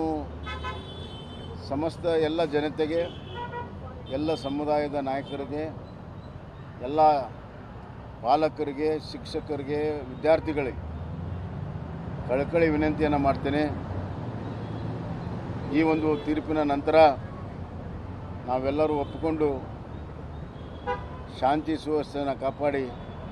ಸಮಸ್ತ ಎಲ್ಲ ಜನತೆಗೆ ಎಲ್ಲ ಸಮುದಾಯದ ನಾಯಕರಿಗೆ ಎಲ್ಲ ಪಾಲಕರಿಗೆ ಶಿಕ್ಷಕರಿಗೆ ವಿದ್ಯಾರ್ಥಿಗಳಿಗೆ ಕಳಕಳಿ ವಿನಂತಿಯನ್ನು ಮಾಡ್ತೇನೆ ಈ ಒಂದು ತೀರ್ಪಿನ ನಂತರ ನಾವೆಲ್ಲರೂ ಒಪ್ಪಿಕೊಂಡು ಶಾಂತಿ ಸುವ್ಯವಸ್ಥೆಯನ್ನು ಕಾಪಾಡಿ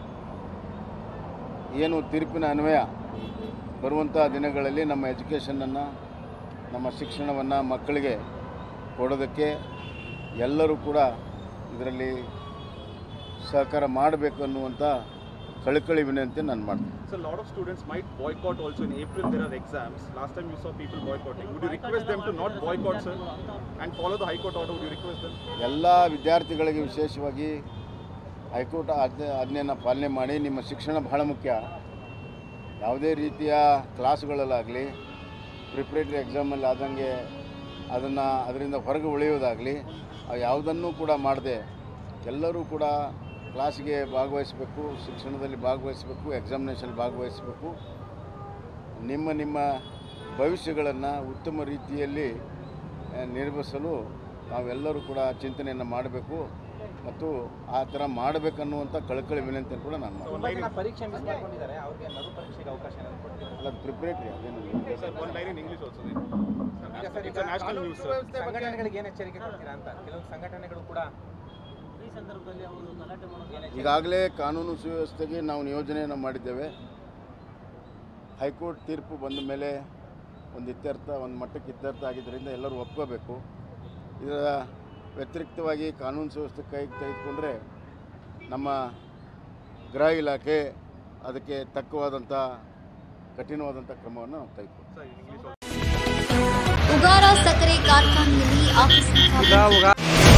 ಏನು ತೀರ್ಪಿನ ಅನ್ವಯ ಬರುವಂಥ ದಿನಗಳಲ್ಲಿ ನಮ್ಮ ಎಜುಕೇಷನನ್ನು ನಮ್ಮ ಶಿಕ್ಷಣವನ್ನು ಮಕ್ಕಳಿಗೆ ಕೊಡೋದಕ್ಕೆ ಎಲ್ಲರೂ ಕೂಡ ಇದರಲ್ಲಿ ಸಹಕಾರ ಮಾಡಬೇಕು ಅನ್ನುವಂಥ ಕಳಕಳಿ ವಿನಂತಿ ನಾನು ಮಾಡ್ತೀನಿ So a lot of students might boycott also in April there are exams. Last time you saw people boycotting. Would you request them to not boycott, sir, and follow the High Court order? Would you request them? ಎಲ್ಲ ವಿದ್ಯಾರ್ಥಿಗಳಿಗೆ ವಿಶೇಷವಾಗಿ high court ಆಜ್ಞೆ ಆಜ್ಞೆಯನ್ನು ಪಾಲನೆ ಮಾಡಿ ನಿಮ್ಮ ಶಿಕ್ಷಣ ಬಹಳ ಮುಖ್ಯ ಯಾವುದೇ ರೀತಿಯ ಕ್ಲಾಸ್ಗಳಲ್ಲಾಗಲಿ ಪ್ರಿಪ್ರೇಟರಿ ಎಕ್ಸಾಮಲ್ಲಿ ಆದಂಗೆ ಅದನ್ನು ಅದರಿಂದ ಹೊರಗೆ ಉಳಿಯೋದಾಗಲಿ ಯಾವುದನ್ನೂ ಕೂಡ ಮಾಡದೆ ಎಲ್ಲರೂ ಕೂಡ ಕ್ಲಾಸಿಗೆ ಭಾಗವಹಿಸಬೇಕು ಶಿಕ್ಷಣದಲ್ಲಿ ಭಾಗವಹಿಸಬೇಕು ಎಕ್ಸಾಮಿನೇಷನ್ ಭಾಗವಹಿಸಬೇಕು ನಿಮ್ಮ ನಿಮ್ಮ ಭವಿಷ್ಯಗಳನ್ನು ಉತ್ತಮ ರೀತಿಯಲ್ಲಿ ಆ, ನಿರ್ವಹಿಸಲು ನಾವೆಲ್ಲರೂ ಕೂಡ ಚಿಂತನೆಯನ್ನು ಮಾಡಬೇಕು ಮತ್ತು ಆ ಥರ ಮಾಡಬೇಕನ್ನುವಂಥ ಕಳಕಳಿ ವಿನಂತಿಯನ್ನು ಕೂಡ ನಾನು ಮಾಡ್ತೀನಿ ಪರೀಕ್ಷೆ ಮಿಸ್ ಮಾಡ್ಕೊಂಡಿದ್ದಾರೆ ಅವ್ರಿಗೆ ಮರು ಪರೀಕ್ಷೆಗೆ ಅವಕಾಶ ಏನಾದ್ರು ಕೊಡ್ತೀರಾ? ಅಲ್ಲ ಪ್ರಿಪ್ರೇಟ್ರಿ ಅದೇನು Sir, one line in English also. Sir. ಈಗ sir, It's a national news, sir. ಸಂಘಟನೆಗಳಿಗೆ ಏನು ಎಚ್ಚರಿಕೆ ಕೊಡ್ತೀರಾ ಅಂತ ಕೆಲವೊಂದು ಸಂಘಟನೆಗಳು ಕೂಡ ಈ ಸಂದರ್ಭದಲ್ಲಿ ಅವರು ಗಲಾಟೆ ಮಾಡೋದು ಏನು ಈಗಾಗಲೇ ಕಾನೂನು ಸುವ್ಯವಸ್ಥೆಗೆ ನಾವು ನಿಯೋಜನೆಯನ್ನು ಮಾಡಿದ್ದೇವೆ ಹೈಕೋರ್ಟ್ ತೀರ್ಪು ಬಂದ ಮೇಲೆ ಒಂದು ಇತ್ಯರ್ಥ ಒಂದು ಮಟ್ಟಕ್ಕೆ ಇತ್ಯರ್ಥ ಆಗಿದ್ದರಿಂದ ಎಲ್ಲರೂ ಒಪ್ಕೋಬೇಕು ಇದರ ವ್ಯತಿರಿಕ್ತವಾಗಿ ಕಾನೂನು ಸುವ್ಯವಸ್ಥೆ ಕೈಗೆ ತೆಗೆದುಕೊಂಡ್ರೆ ನಮ್ಮ ಗೃಹ ಇಲಾಖೆ ಅದಕ್ಕೆ ತಕ್ಕವಾದಂಥ ಕಠಿಣವಾದಂಥ ಕ್ರಮವನ್ನು ನಾವು ತೆಗೆದುಕೊಳ್ತೀವಿ ಉಗಾರ ಸಕ್ಕರೆ ಕಾರ್ಖಾನೆಯಲ್ಲಿ ಆಕಸ್ಮಿಕ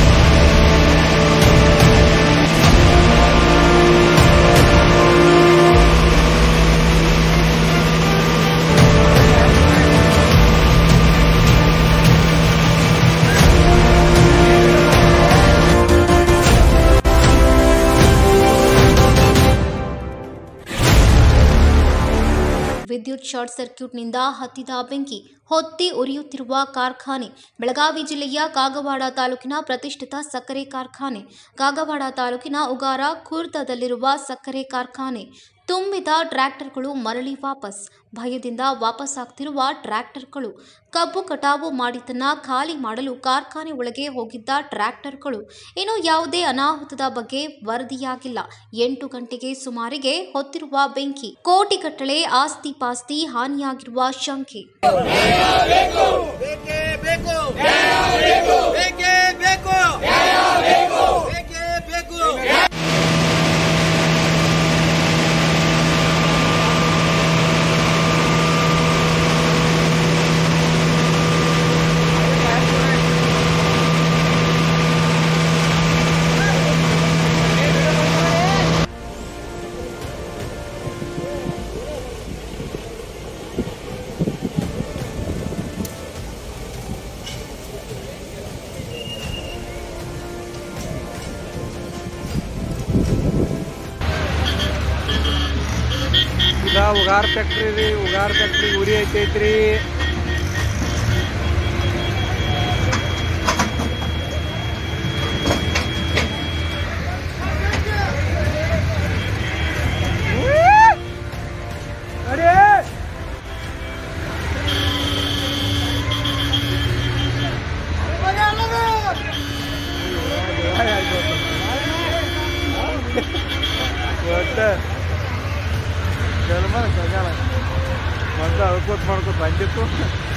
ವಿದ್ಯುತ್ ಶಾರ್ಟ್ ಸರ್ಕ್ಯೂಟ್ನಿಂದ ಹತ್ತಿದ ಬೆಂಕಿ ಹೊತ್ತಿ ಉರಿಯುತ್ತಿರುವ ಕಾರ್ಖಾನೆ ಬೆಳಗಾವಿ ಜಿಲ್ಲೆಯ ಕಾಗವಾಡ ತಾಲೂಕಿನ ಪ್ರತಿಷ್ಠಿತ ಸಕ್ಕರೆ ಕಾರ್ಖಾನೆ ಕಾಗವಾಡ ತಾಲೂಕಿನ ಉಗಾರ ಖುರ್ದದಲ್ಲಿರುವ ಸಕ್ಕರೆ ಕಾರ್ಖಾನೆ ತುಂಬಿದ ಟ್ರ್ಯಾಕ್ಟರ್ಗಳು ಮರಳಿ ವಾಪಸ್ ಭಯದಿಂದ ವಾಪಸ್ಸಾಗ್ತಿರುವ ಟ್ರ್ಯಾಕ್ಟರ್ಗಳು ಕಬ್ಬು ಕಟಾವು ಮಾಡಿದ್ದನ್ನ ಖಾಲಿ ಮಾಡಲು ಕಾರ್ಖಾನೆ ಒಳಗೆ ಹೋಗಿದ್ದ ಟ್ರ್ಯಾಕ್ಟರ್ಗಳು ಇನ್ನು ಯಾವುದೇ ಅನಾಹುತದ ಬಗ್ಗೆ ವರದಿಯಾಗಿಲ್ಲ ಎಂಟು ಗಂಟೆಗೆ ಸುಮಾರಿಗೆ ಹೊತ್ತಿರುವ ಬೆಂಕಿ ಕೋಟಿಗಟ್ಟಲೆ ಆಸ್ತಿ ಪಾಸ್ತಿ ಹಾನಿಯಾಗಿರುವ ಶಂಕೆ ಇದ ಉಗಾರ್ ಫ್ಯಾಕ್ಟ್ರಿ ರೀ ಉಗಾರ್ ಫ್ಯಾಕ್ಟ್ರಿ ಉರಿ ಐತೈತ್ರಿ ಒಟ್ಟ ಜನ್ಮ ಕಜಾಲ ಮೊದಲು ಅಳ್ಕೋತ ಮಾಡ್ಕೋತ ಬಂದಿತ್ತು